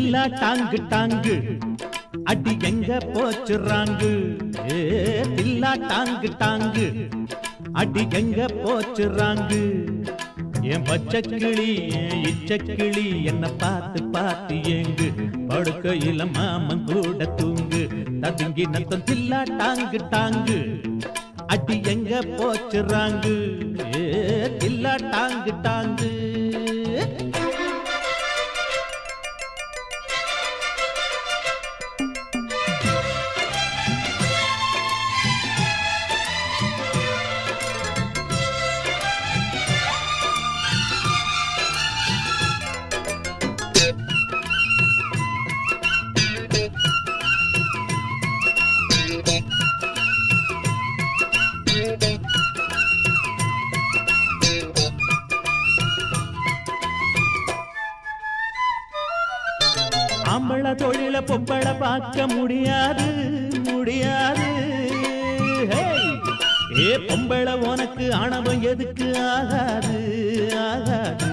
தில்லா டாங்கு டாங்கு அடி எங்க போச்சுறாங்கு ஏ தில்லா டாங்கு டாங்கு அடி எங்க போச்சுறாங்கு என் பச்சை கிளி என் இச்ச கிளி என்ன பார்த்து பார்த்து ஏங்கு படுக்கையில மாமன் கூட தூங்கு ததுங்கி நத்தம் தில்லா டாங்கு டாங்கு அடி எங்க போச்சுறாங்கு ஏ தில்லா டாங்கு டாங்கு ஆம்பள தொழில பொம்பள பார்க்க முடியாது முடியாது ஹேய்! ஏ பொம்பள உனக்கு ஆணவம் எதுக்கு ஆகாது ஆகாது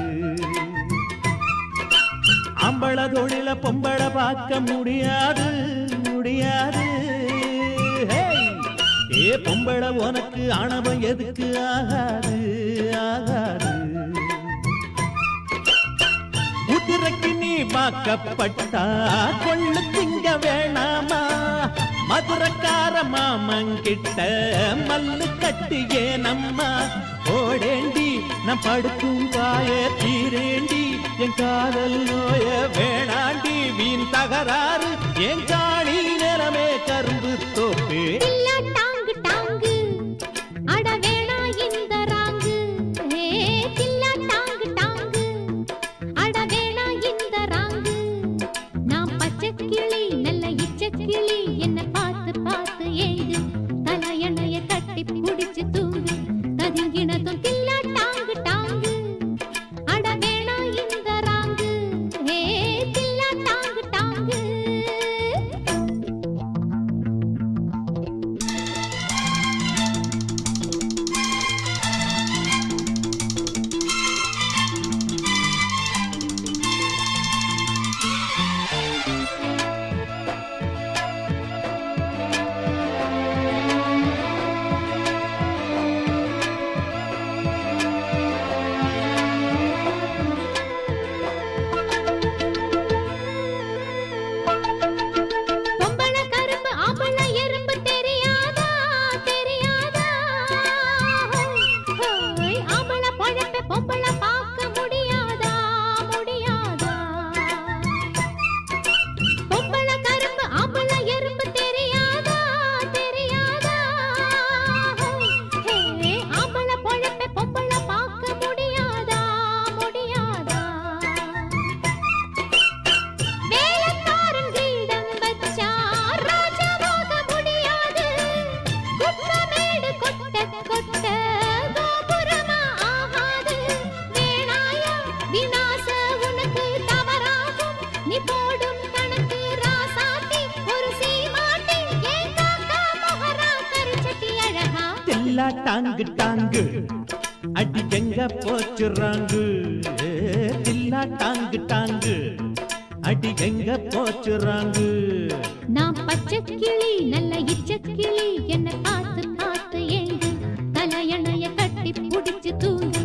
ஆம்பள தொழில பொம்பள பார்க்க முடியாது முடியாது ஹேய்! ஏ பொம்பள உனக்கு ஆணவம் எதுக்கு ஆகாது ஆகாது குதிரைக்கு நீ வாக்கப்பட்டா கொள்ளு திங்க வேணாமா மதுரக்கார மாமங்கிட்ட மல்லு கட்டியே நம்மா ஓடேண்டி நான் படுக்கும் காய தீரேண்டி என் காதல் நோய வேணாண்டி வீண் தகராறு என் காணி நிலமே கரும்பு தோப்பே தில்லா டாங்கு டாங்கு அட வேணா இந்த ராங்கு ஹே தில்லா டாங்கு டாங்கு அட வேணா இந்த ராங்கு நான் பச்சை கிளி நல்ல இச்ச கிளி என்ன பார்த்து பார்த்து ஏங்கு தலையணைய கட்டி புடிச்சு தூங்கு ததுங்கினதும் தில்லா டாங்கு டாங்கு அட வேணா இந்த ராங்கு ஹே தில்லா டாங்கு டாங்கு பொம்பள கரும்பு ஆம்பள எறும்பு தெரியாதா தெரியாதா ஹோய் ஆம்பள பொழப்ப பொம்பள பார்க்க முடியாதா முடியாதா பொம்பள கரும்பு ஆம்பள எறும்பு தெரியாதா தெரியாதா ஹே ஆம்பள பொழப்ப பொம்பள பார்க்க முடியாதா முடியாதா வேலக்காரன் கிரீடம் வச்சா ராஜாவாக முடியாது குப்பமேடு கொட்ட கொட்ட கோபுரமா ஆகாது வேணாயா விநாச உனக்கு தவறாகும் நீ போடும் கணக்கு ராசாத்தி ஒரு சீமாட்டி ஏன் காக்கா மொஹரா கருச்சட்டி அழகா தில்லா டாங்கு டாங்கு அடி எங்க போச்சுறாங்கு ஏ, தில்லா டாங்கு டாங்கு அடி எங்க போச்சுறாங்கு நான் பச்சை கிளி நல்ல இச்ச கிளி என்ன பார்த்து பார்த்து ஏங்கு தலையணைய கட்டி புடிச்சு தூங்கு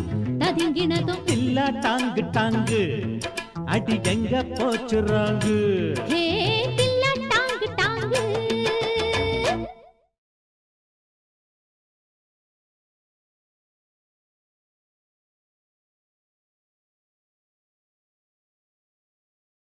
ததுங்கினதும் தில்லா டாங்கு டாங்கு அடி எங்க போச்சுறாங்கு ஹே